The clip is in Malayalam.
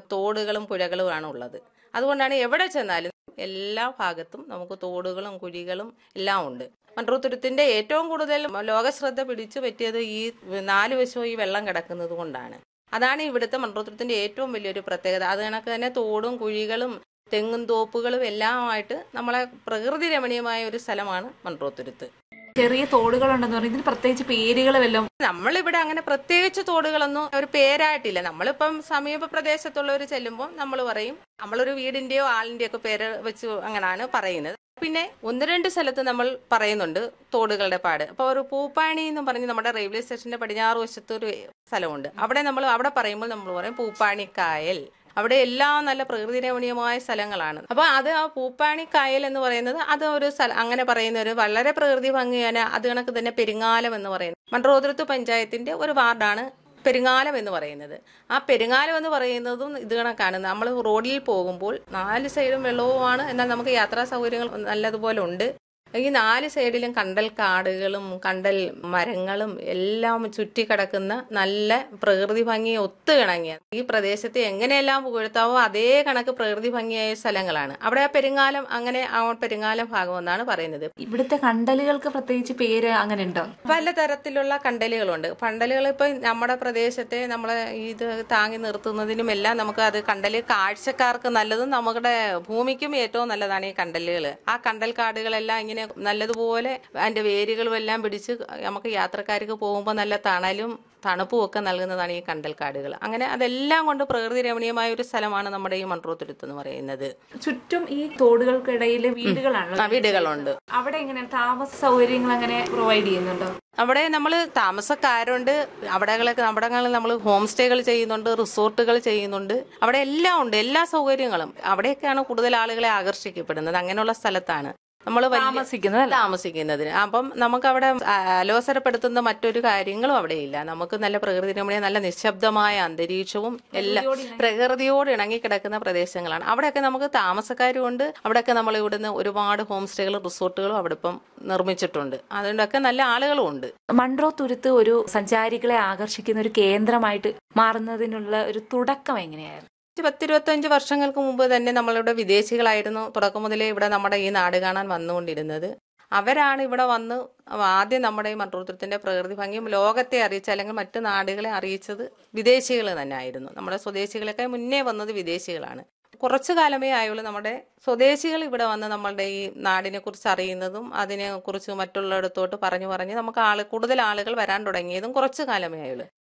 തോടുകളും പുഴകളുമാണ് ഉള്ളത് അതുകൊണ്ടാണ് എവിടെ ചെന്നാലും എല്ലാ ഭാഗത്തും നമുക്ക് തോടുകളും കുഴികളും എല്ലാം ഉണ്ട് മൺട്രോത്തുരുത്തിന്റെ ഏറ്റവും കൂടുതൽ ലോകശ്രദ്ധ പിടിച്ചു പറ്റിയത് ഈ നാല് വശവും ഈ വെള്ളം കിടക്കുന്നത് കൊണ്ടാണ് അതാണ് ഇവിടുത്തെ മൺട്രോത്തുരുത്തിന്റെ ഏറ്റവും വലിയൊരു പ്രത്യേകത അത് കണക്ക് തന്നെ തോടും കുഴികളും തെങ്ങും തോപ്പുകളും എല്ലാമായിട്ട് നമ്മളെ പ്രകൃതി രമണീയമായ ഒരു സ്ഥലമാണ് മൺട്രോത്തുരുത്ത് ചെറിയ തോടുകളുണ്ടെന്ന് പറയും ഇതിന് പ്രത്യേകിച്ച് പേരുകൾ വല്ലതും നമ്മളിവിടെ അങ്ങനെ പ്രത്യേകിച്ച് തോടുകളൊന്നും ഒരു പേരായിട്ടില്ല നമ്മളിപ്പം സമീപ പ്രദേശത്തുള്ളവർ ചെല്ലുമ്പോൾ നമ്മൾ പറയും നമ്മളൊരു വീടിന്റെയോ ആളിന്റെയോ ഒക്കെ പേര് വെച്ച് അങ്ങനെയാണ് പറയുന്നത് പിന്നെ ഒന്ന് രണ്ട് സ്ഥലത്ത് നമ്മൾ പറയുന്നുണ്ട് തോടുകളുടെ പാട് അപ്പോൾ ഒരു പൂപ്പാണി എന്ന് പറഞ്ഞ് നമ്മുടെ റെയിൽവേ സ്റ്റേഷന്റെ പടിഞ്ഞാറ് വശത്ത് ഒരു സ്ഥലമുണ്ട് അവിടെ നമ്മൾ അവിടെ പറയുമ്പോൾ നമ്മൾ പറയും പൂപ്പാണി കായൽ അവിടെ എല്ലാം നല്ല പ്രകൃതി രമണീയമായ സ്ഥലങ്ങളാണ് അപ്പൊ അത് ആ പൂപ്പാണി കായൽ എന്ന് പറയുന്നത് അത് ഒരു സ്ഥലം അങ്ങനെ പറയുന്ന ഒരു വളരെ പ്രകൃതി ഭംഗിയാണ് അത് കണക്ക് തന്നെ പെരിങ്ങാലം എന്ന് പറയുന്നത് മൺട്രോതുരത്ത് പഞ്ചായത്തിന്റെ ഒരു വാർഡാണ് പെരുങ്ങാലം എന്ന് പറയുന്നത് ആ പെരുങ്ങാലം എന്ന് പറയുന്നതും ഇത് കണക്കാണ് നമ്മൾ റോഡിൽ പോകുമ്പോൾ നാല് സൈഡും വെള്ളവുമാണ് എന്നാൽ നമുക്ക് യാത്രാ സൗകര്യങ്ങൾ നല്ലതുപോലെ ഉണ്ട് ഈ നാല് സൈഡിലും കണ്ടൽ കാടുകളും കണ്ടൽ മരങ്ങളും എല്ലാം ചുറ്റിക്കിടക്കുന്ന നല്ല പ്രകൃതി ഭംഗി ഒത്തുകിണങ്ങിയ ഈ പ്രദേശത്തെ എങ്ങനെയെല്ലാം പുകഴ്ത്താവോ അതേ കണക്ക് പ്രകൃതി ഭംഗിയായ സ്ഥലങ്ങളാണ് അവിടെ ആ പെരുങ്ങാലം അങ്ങനെ ആ പെരുങ്ങാലം ഭാഗം എന്നാണ് പറയുന്നത് ഇവിടുത്തെ കണ്ടലുകൾക്ക് പ്രത്യേകിച്ച് പേര് അങ്ങനെ ഉണ്ടോ പല തരത്തിലുള്ള കണ്ടലുകളുണ്ട് കണ്ടലുകൾ ഇപ്പൊ നമ്മുടെ പ്രദേശത്തെ നമ്മളെ ഇത് താങ്ങി നിർത്തുന്നതിനും എല്ലാം നമുക്ക് അത് കണ്ടല് കാഴ്ചക്കാർക്ക് നല്ലതും നമ്മുടെ ഭൂമിക്കും ഏറ്റവും നല്ലതാണ് ഈ കണ്ടലുകൾ ആ കണ്ടൽ കാടുകളെല്ലാം ഇങ്ങനെ നല്ലതുപോലെ അതിന്റെ വേരുകളും എല്ലാം പിടിച്ച് നമുക്ക് യാത്രക്കാർക്ക് പോകുമ്പോൾ നല്ല തണലും തണുപ്പും ഒക്കെ നൽകുന്നതാണ് ഈ കണ്ടൽക്കാടുകൾ അങ്ങനെ അതെല്ലാം കൊണ്ട് പ്രകൃതി രമണീയമായ ഒരു സ്ഥലമാണ് നമ്മുടെ ഈ മൺട്രോത്തുരുത്ത് എന്ന് പറയുന്നത് ചുറ്റും ഈ തോടുകൾക്കിടയിൽ വീടുകളാണല്ലോ ആ, വീടുകളുണ്ട് അവിടെ എങ്ങനെ താമസ സൗകര്യങ്ങൾ അങ്ങനെ പ്രൊവൈഡ് ചെയ്യുന്നുണ്ടോ അവിടെ നമ്മൾ താമസക്കാരുണ്ട് അവിടെകളൊക്കെ അവിടങ്ങളിൽ നമ്മൾ ഹോം സ്റ്റേകൾ ചെയ്യുന്നുണ്ട് റിസോർട്ടുകൾ ചെയ്യുന്നുണ്ട് അവിടെ എല്ലാം ഉണ്ട് എല്ലാ സൗകര്യങ്ങളും അവിടെയൊക്കെയാണ് കൂടുതൽ ആളുകളെ ആകർഷിക്കപ്പെടുന്നത് അങ്ങനെയുള്ള സ്ഥലത്താണ് നമ്മൾ താമസിക്കുന്നത് അല്ലേ? താമസിക്കുന്നതിന് അപ്പം നമുക്ക് അവിടെ അലോസരപ്പെടുത്തുന്ന മറ്റൊരു കാര്യങ്ങളും അവിടെ ഇല്ല നമുക്ക് നല്ല പ്രകൃതി രമണീയ നല്ല നിശബ്ദമായ അന്തരീക്ഷവും എല്ലാം പ്രകൃതിയോട് ഇണങ്ങിക്കിടക്കുന്ന പ്രദേശങ്ങളാണ് അവിടെയൊക്കെ നമുക്ക് താമസക്കാരും ഉണ്ട് അവിടെയൊക്കെ നമ്മൾ ഇവിടുന്ന് ഒരുപാട് ഹോം സ്റ്റേകളും റിസോർട്ടുകളും അവിടെ ഇപ്പം നിർമ്മിച്ചിട്ടുണ്ട് അതുകൊണ്ടൊക്കെ നല്ല ആളുകളും ഉണ്ട് മൺട്രോ തുരുത്ത് ഒരു സഞ്ചാരികളെ ആകർഷിക്കുന്ന ഒരു കേന്ദ്രമായിട്ട് മാറുന്നതിനുള്ള ഒരു തുടക്കം എങ്ങനെയായിരുന്നു പത്തിരുപത്തഞ്ച് വർഷങ്ങൾക്ക് മുമ്പ് തന്നെ നമ്മളിവിടെ വിദേശികളായിരുന്നു തുടക്കം മുതലേ ഇവിടെ നമ്മുടെ ഈ നാട് കാണാൻ വന്നുകൊണ്ടിരുന്നത് അവരാണ് ഇവിടെ വന്ന് ആദ്യം നമ്മുടെ ഈ മൺട്രോത്തുരത്തിന്റെ പ്രകൃതി ഭംഗിയും ലോകത്തെ അറിയിച്ച അല്ലെങ്കിൽ മറ്റു നാടുകളെ അറിയിച്ചത് വിദേശികൾ തന്നെ ആയിരുന്നു നമ്മുടെ സ്വദേശികളൊക്കെ മുന്നേ വന്നത് വിദേശികളാണ് കുറച്ചു കാലമേ ആയുള്ളൂ നമ്മുടെ സ്വദേശികൾ ഇവിടെ വന്ന് നമ്മളുടെ ഈ നാടിനെ കുറിച്ച് അറിയുന്നതും അതിനെ കുറിച്ച് മറ്റുള്ളിടത്തോട്ട് പറഞ്ഞു പറഞ്ഞ് നമുക്ക് ആള് കൂടുതൽ ആളുകൾ വരാൻ തുടങ്ങിയതും കുറച്ചു കാലമേ ആയുള്ളൂ